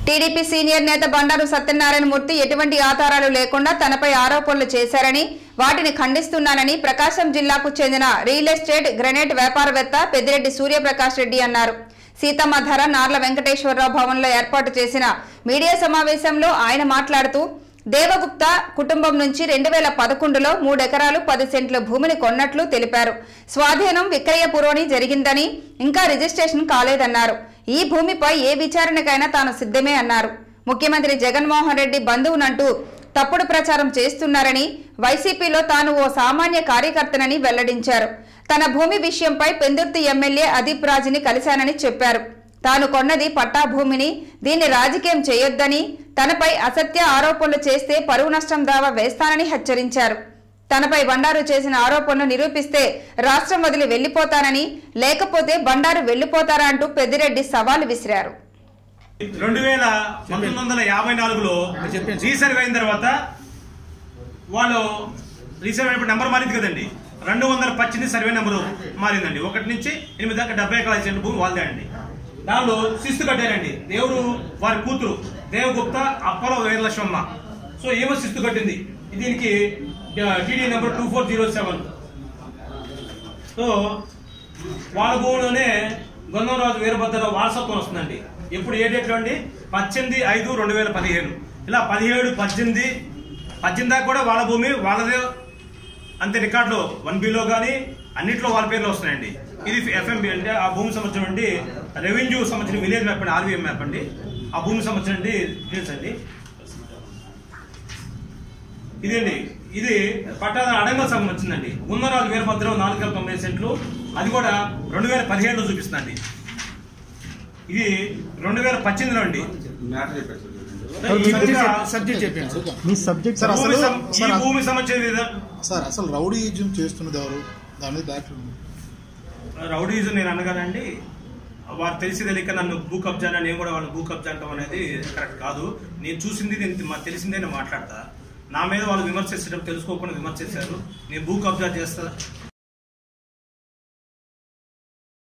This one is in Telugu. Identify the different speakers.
Speaker 1: టీడీపీ సీనియర్ నేత బండారు సత్యనారాయణ మూర్తి ఎటువంటి ఆధారాలు లేకుండా తనపై ఆరోపణలు చేశారని వాటిని ఖండిస్తున్నానని ప్రకాశం జిల్లాకు చెందిన రియల్ ఎస్టేట్ గ్రెనేట్ వ్యాపారవేత్త పెద్దిరెడ్డి సూర్యప్రకాష్ రెడ్డి అన్నారు సీతమ్మ ధర నార్ల వెంకటేశ్వరరావు భవన్లో ఏర్పాటు చేసిన మీడియా సమావేశంలో ఆయన మాట్లాడుతూ దేవగుప్త కుటుంబం నుంచి రెండు వేల పదకొండులో మూడెకరాలు పది సెంట్ల భూమిని కొన్నట్లు తెలిపారు స్వాధీనం విక్రయ పురోణి జరిగిందని ఇంకా రిజిస్ట్రేషన్ కాలేదన్నారు ఈ భూమిపై ఏ విచారణకైనా తాను సిద్ధమే అన్నారు ముఖ్యమంత్రి జగన్మోహన్ రెడ్డి బంధువునంటూ తప్పుడు ప్రచారం చేస్తున్నారని వైసీపీలో తాను ఓ సామాన్య కార్యకర్తనని వెల్లడించారు తన భూమి విషయంపై పెందుర్తి ఎమ్మెల్యే అదీప్ రాజుని కలిశానని చెప్పారు తాను కొన్నది పట్టా భూమిని దీన్ని రాజకీయం చేయొద్దని తనపై అసత్య ఆరోపణలు చేస్తే పరువు నష్టం దావా వేస్తానని హెచ్చరించారు తనపై బండారు చేసిన ఆరోపణలు నిరూపిస్తే రాష్ట్రం వదిలి వెళ్లిపోతానని లేకపోతే బండారు వెళ్లిపోతారా అంటూ పెద్దిరెడ్డి సవాలు విసిరారు
Speaker 2: రెండు వేల పంతొమ్మిది వందల యాభై నాలుగులో రీసర్వే అయిన తర్వాత వాళ్ళు రీసర్వే అయినప్పుడు నెంబర్ మారింది కదండి రెండు వందల పద్దెనిమిది సర్వే నెంబరు మారిందండి ఒకటి నుంచి ఎనిమిది దాకా డెబ్బై ఎకరాల చెంటు భూమి వాళ్ళదే అండి దానిలో శిస్తు కట్టారండి దేవుడు వారి కూతురు దేవగుప్త అప్పల వీరలక్ష్మమ్మ సో ఏమో శిస్తు కట్టింది దీనికి TD number two four zero seven so వాళ్ళ భూమిలోనే గంధంరాజు వీరభద్రరావు వారసత్వం వస్తుందండి ఎప్పుడు ఏ డేట్లో అండి పద్దెనిమిది ఐదు రెండు వేల పదిహేను ఇలా పదిహేడు పద్దెనిమిది పద్దెనిమిది దాకా కూడా వాళ్ళ భూమి వాళ్ళదే అంతే రికార్డులో వన్ బిలో కానీ అన్నింటిలో వాళ్ళ పేర్లు వస్తున్నాయండి ఇది ఎఫ్ఎంబి అంటే ఆ భూమి సంబంధించిన అండి రెవెన్యూ సంబంధించిన విలేజ్ మ్యాప్ అండి ఆర్వీఎం మ్యాప్ అండి ఆ భూమి సంబంధించిన అండి డీటెయిల్స్ అండి ఇదండి ఇది పట్టాద అడంగ సంబంధించిందండి గుందరాజు వీరభద్రం నాలుగు వేల తొంభై సెంట్లు అది కూడా రెండు వేల పదిహేడులో చూపిస్తుందండి ఇది రెండు వేల పద్దెనిమిదిలో అండి ఈ విధంగా
Speaker 3: సబ్జెక్ట్ చెప్పాను
Speaker 4: మీ సబ్జెక్ట్
Speaker 3: సార్
Speaker 2: భూమి
Speaker 3: అసలు
Speaker 2: సం- ఈ
Speaker 3: సార్
Speaker 2: భూమి సంబంధించిన విధ-
Speaker 3: సార్ అసలు రౌడీజం చేస్తున్నది ఎవరు దాని మీద బ్యాక్
Speaker 2: రౌడీజం నేను అనగానండి వారు తెలిసి తెలియక నన్ను భూ కబ్జా అని నేను కూడా వాళ్ళని భూ కబ్జా అంటాం అనేది కరెక్ట్ కాదు నేను చూసింది నేను మాకు తెలిసిందే నేను మాట్లాడతా నా మీద వాళ్ళు విమర్శించడం తెలుసుకోకుండా విమర్శించారు నేను భూ కబ్జా చేస్తా